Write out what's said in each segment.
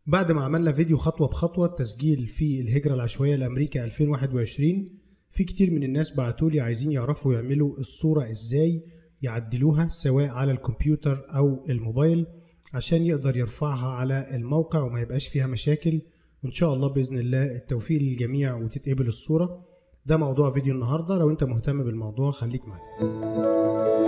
بعد ما عملنا فيديو خطوة بخطوة التسجيل في الهجرة العشوائية لأمريكا 2021 في كتير من الناس بعتولي عايزين يعرفوا يعملوا الصورة ازاي يعدلوها سواء على الكمبيوتر أو الموبايل عشان يقدر يرفعها على الموقع وما يبقاش فيها مشاكل وإن شاء الله بإذن الله التوفيق للجميع وتتقبل الصورة ده موضوع فيديو النهاردة لو أنت مهتم بالموضوع خليك معايا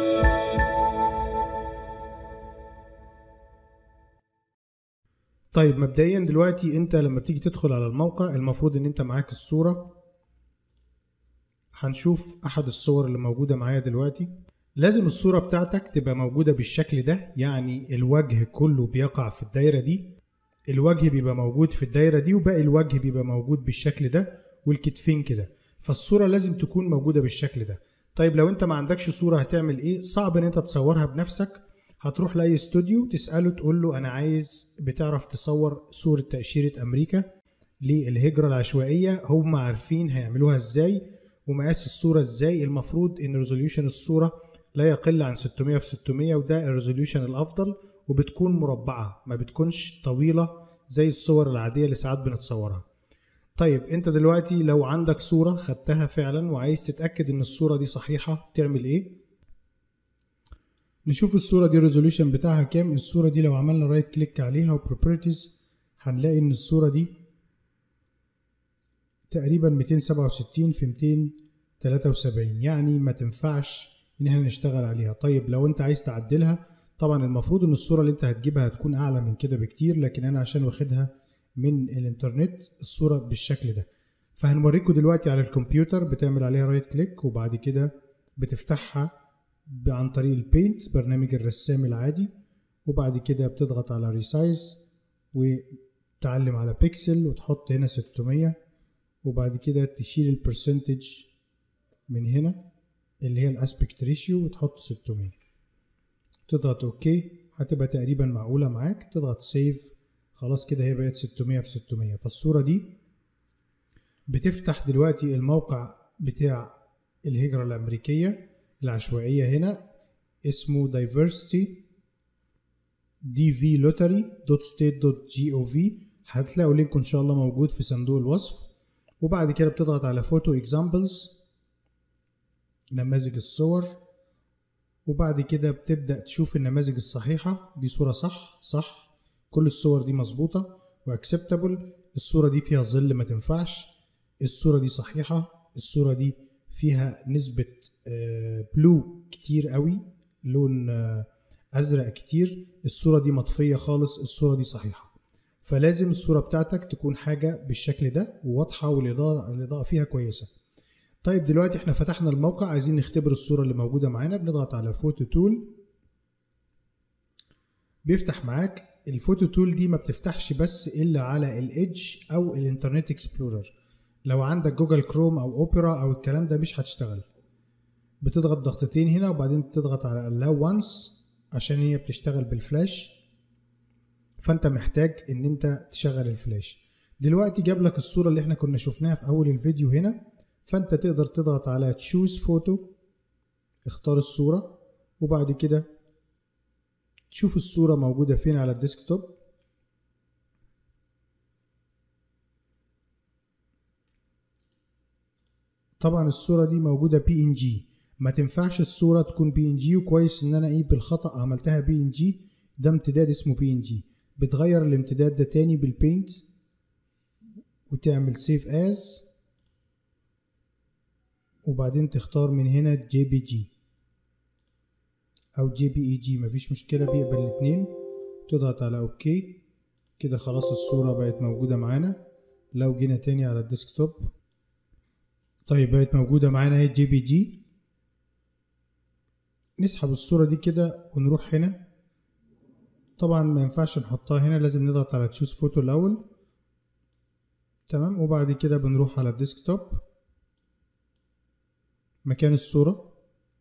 طيب مبدئيا دلوقتي انت لما بتيجي تدخل على الموقع المفروض ان انت معاك الصورة هنشوف احد الصور اللي موجودة معايا دلوقتي لازم الصورة بتاعتك تبقى موجودة بالشكل ده يعني الوجه كله بيقع في الدايرة دي الوجه بيبقى موجود في الدايرة دي وباقي الوجه بيبقى موجود بالشكل ده والكتفين كده فالصورة لازم تكون موجودة بالشكل ده طيب لو انت ما عندكش صورة هتعمل ايه صعب ان انت تصورها بنفسك هتروح لاي استوديو تساله تقول له انا عايز بتعرف تصور صوره تاشيره امريكا للهجره العشوائيه هم عارفين هيعملوها ازاي ومقاس الصوره ازاي المفروض ان ريزوليوشن الصوره لا يقل عن 600 في 600 وده الريزوليوشن الافضل وبتكون مربعه ما بتكونش طويله زي الصور العاديه اللي ساعات بنتصورها طيب انت دلوقتي لو عندك صوره خدتها فعلا وعايز تتاكد ان الصوره دي صحيحه تعمل ايه نشوف الصورة دي الريزوليوشن بتاعها كام الصورة دي لو عملنا رايت كليك عليها وبروبرتيز هنلاقي ان الصورة دي تقريبا 267 في 273 يعني ما تنفعش ان احنا نشتغل عليها طيب لو انت عايز تعدلها طبعا المفروض ان الصورة اللي انت هتجيبها هتكون اعلى من كده بكتير لكن انا عشان واخدها من الانترنت الصورة بالشكل ده فهنوريكم دلوقتي على الكمبيوتر بتعمل عليها رايت كليك وبعد كده بتفتحها عن طريق البينت برنامج الرسام العادي وبعد كده بتضغط على ريسايز وتعلم على بيكسل وتحط هنا 600 وبعد كده تشيل البرسنتج من هنا اللي هي الاسبكت ريشيو وتحط 600 تضغط اوكي هتبقى تقريبا معقولة معاك تضغط سيف خلاص كده هي بقت 600 في 600 فالصورة دي بتفتح دلوقتي الموقع بتاع الهجرة الأمريكية العشوائية هنا اسمه diversity dvlottery.state.gov هتلاقوا لينك ان شاء الله موجود في صندوق الوصف وبعد كده بتضغط على فوتو اكزامبلز نماذج الصور وبعد كده بتبدأ تشوف النماذج الصحيحة دي صورة صح صح كل الصور دي مظبوطة واكسبتابل الصورة دي فيها ظل ما تنفعش الصورة دي صحيحة الصورة دي فيها نسبة بلو كتير قوي لون أزرق كتير الصورة دي مطفية خالص الصورة دي صحيحة فلازم الصورة بتاعتك تكون حاجة بالشكل ده وواضحة والإضاءة الإضاءة فيها كويسة طيب دلوقتي احنا فتحنا الموقع عايزين نختبر الصورة اللي موجودة معانا بنضغط على فوتو تول بيفتح معاك الفوتو تول دي ما بتفتحش بس إلا على الإيدج أو الإنترنت إكسبلورر لو عندك جوجل كروم او اوبرا او الكلام ده مش هتشتغل بتضغط ضغطتين هنا وبعدين تضغط على allow once عشان هي بتشتغل بالفلاش فانت محتاج ان انت تشغل الفلاش دلوقتي جاب لك الصورة اللي احنا كنا شفناها في اول الفيديو هنا فانت تقدر تضغط على choose photo اختار الصورة وبعد كده تشوف الصورة موجودة فين على الديسكتوب طبعا الصوره دي موجوده بي ان جي ما تنفعش الصوره تكون بي ان جي وكويس ان انا ايه بالخطا عملتها بي ان جي ده امتداد اسمه بي ان جي بتغير الامتداد ده تاني بالبينت وتعمل سيف از وبعدين تختار من هنا جي بي جي او جي بي اي جي مفيش مشكله بيقبل الاتنين تضغط على اوكي كده خلاص الصوره بقت موجوده معانا لو جينا تاني على الديسكتوب طيب بقت موجودة معانا اهي جي بي جي نسحب الصورة دي كده ونروح هنا طبعا ما ينفعش نحطها هنا لازم نضغط على تشوز فوتو الأول تمام وبعد كده بنروح على الديسكتوب مكان الصورة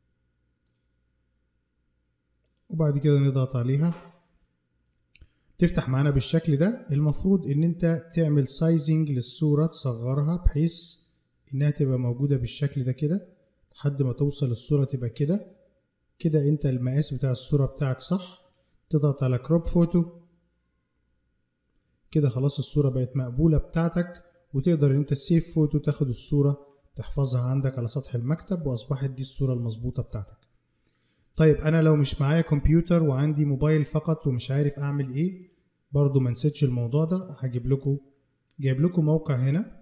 وبعد كده نضغط عليها تفتح معانا بالشكل ده المفروض ان انت تعمل سايزنج للصورة تصغرها بحيث انها تبقى موجودة بالشكل ده كده لحد ما توصل الصورة تبقى كده كده انت المقاس بتاع الصورة بتاعك صح تضغط على كروب فوتو كده خلاص الصورة بقت مقبولة بتاعتك وتقدر ان انت تسيف فوتو تاخد الصورة تحفظها عندك على سطح المكتب واصبحت دي الصورة المظبوطة بتاعتك طيب انا لو مش معايا كمبيوتر وعندي موبايل فقط ومش عارف اعمل ايه برضو ما نسيتش الموضوع ده هجيب لكم جايب لكم موقع هنا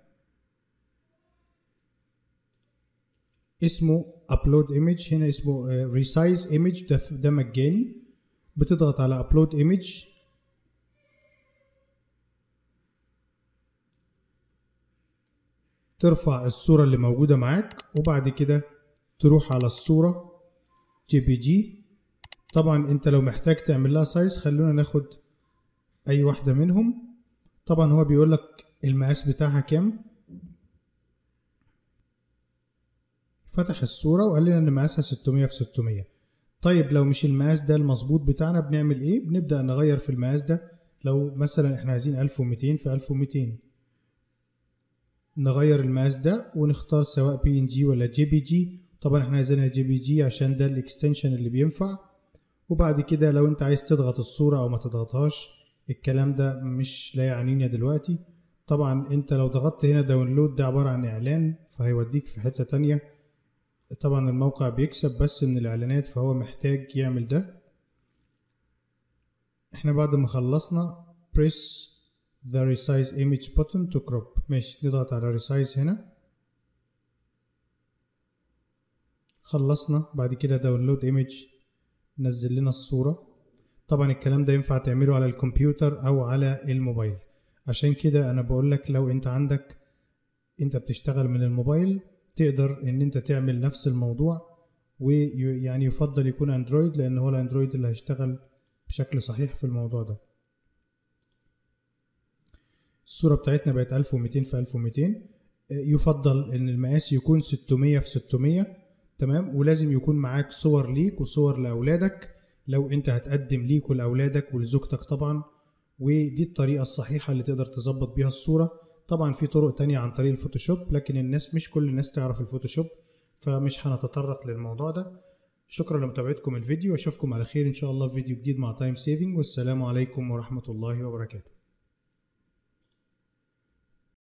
اسمه upload image هنا اسمه resize image ده ده مجاني بتضغط على upload image ترفع الصورة اللي موجودة معاك وبعد كده تروح على الصورة جي بي جي طبعا انت لو محتاج تعمل لها سايز خلونا ناخد اي واحدة منهم طبعا هو بيقول لك المقاس بتاعها كام فتح الصورة وقال لنا ان مقاسها 600 في 600 طيب لو مش المقاس ده المظبوط بتاعنا بنعمل ايه بنبدأ نغير في المقاس ده لو مثلا احنا عايزين 1200 في 1200 نغير المقاس ده ونختار سواء بي ان جي ولا جي بي جي طبعا احنا عايزينها جي بي جي عشان ده الاكستنشن اللي بينفع وبعد كده لو انت عايز تضغط الصورة او ما تضغطهاش الكلام ده مش لا يعنينا دلوقتي طبعا انت لو ضغطت هنا داونلود ده عبارة عن اعلان فهيوديك في حتة تانية طبعا الموقع بيكسب بس من الاعلانات فهو محتاج يعمل ده احنا بعد ما خلصنا press the resize image button to crop ماشي نضغط على resize هنا خلصنا بعد كده داونلود ايمج نزل لنا الصورة طبعا الكلام ده ينفع تعمله على الكمبيوتر او على الموبايل عشان كده انا بقولك لو انت عندك انت بتشتغل من الموبايل تقدر ان انت تعمل نفس الموضوع ويعني يفضل يكون اندرويد لان هو الاندرويد اللي هيشتغل بشكل صحيح في الموضوع ده الصورة بتاعتنا بقت 1200 في 1200 يفضل ان المقاس يكون 600 في 600 تمام ولازم يكون معاك صور ليك وصور لاولادك لو انت هتقدم ليك ولاولادك ولزوجتك طبعا ودي الطريقة الصحيحة اللي تقدر تظبط بيها الصورة طبعا في طرق تانية عن طريق الفوتوشوب لكن الناس مش كل الناس تعرف الفوتوشوب فمش هنتطرق للموضوع ده شكرا لمتابعتكم الفيديو واشوفكم على خير ان شاء الله في فيديو جديد مع تايم سيفنج والسلام عليكم ورحمة الله وبركاته